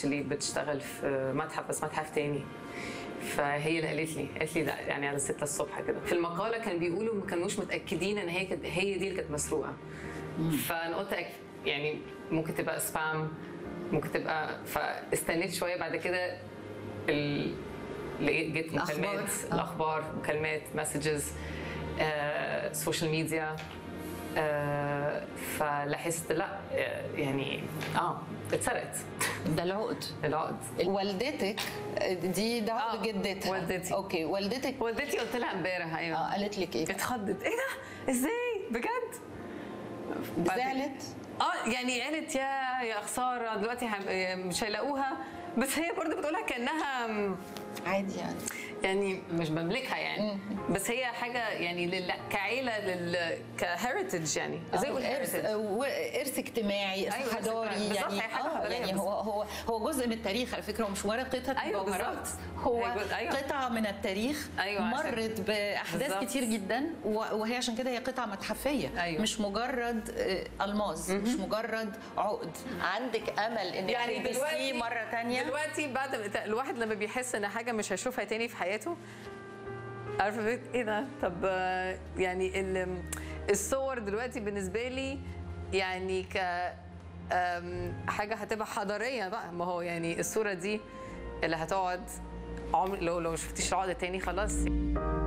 اكشلي بتشتغل في متحف بس متحف تاني فهي اللي قالت لي قالت لي لا يعني على 6 الصبح كده في المقاله كان بيقولوا ما كانوش متاكدين ان هي كانت هي دي اللي كانت مسروقه فانا قلت أك- يعني ممكن تبقى سبام ممكن تبقى فاستنيت شويه بعد كده ال... لقيت جت الأخبار. مكالمات آه. الاخبار مكالمات مسجز سوشيال ميديا آه فلاحظت لا آه، يعني اه اتسرقت ده العقد العقد والدتك دي ده عقد آه، جدتها والدتي. اوكي والدتك والدتي قلت لها امبارح ايوه اه قالت لك ايه اتخضت ايه ده ازاي بجد بعد- زعلت اه يعني قالت يا يا خساره دلوقتي هم- مش هيلاقوها بس هي برضه بتقولها كانها م- عادي يعني يعني مش بملكها يعني بس هي حاجه يعني لل... كعيله لل كهيريتج يعني زي آه، ما ارث heritage. آه، و- ارث اجتماعي ارث أيوة، إرث حضاري اجتماعي. بالظبط، يعني هي حاجة اه حضارية يعني هو هو هو جزء من التاريخ على فكره ومش مجرد قطعه أيوة، مجوهرات بالظبط. هو هي جزء- أيوة. قطعه من التاريخ أيوة، عشان- مرت باحداث بالظبط. كتير جدا و- وهي عشان كده هي قطعه متحفيه أيوة. مش مجرد آه، الماظ مش مجرد عقد عندك امل انك يعني تلبسيه دلوقتي مره تانية دلوقتي بعد ما- الواحد لما بيحس ان حاجه مش هيشوفها تاني في حياته عارفه بيت ايه ده طب آه، يعني ال- الصور دلوقتي بالنسبه لي يعني ك آم، حاجه هتبقى حضاريه بقى ما هو يعني الصوره دي اللي هتقعد عمر لو لو ما شفتيش العقد تاني خلاص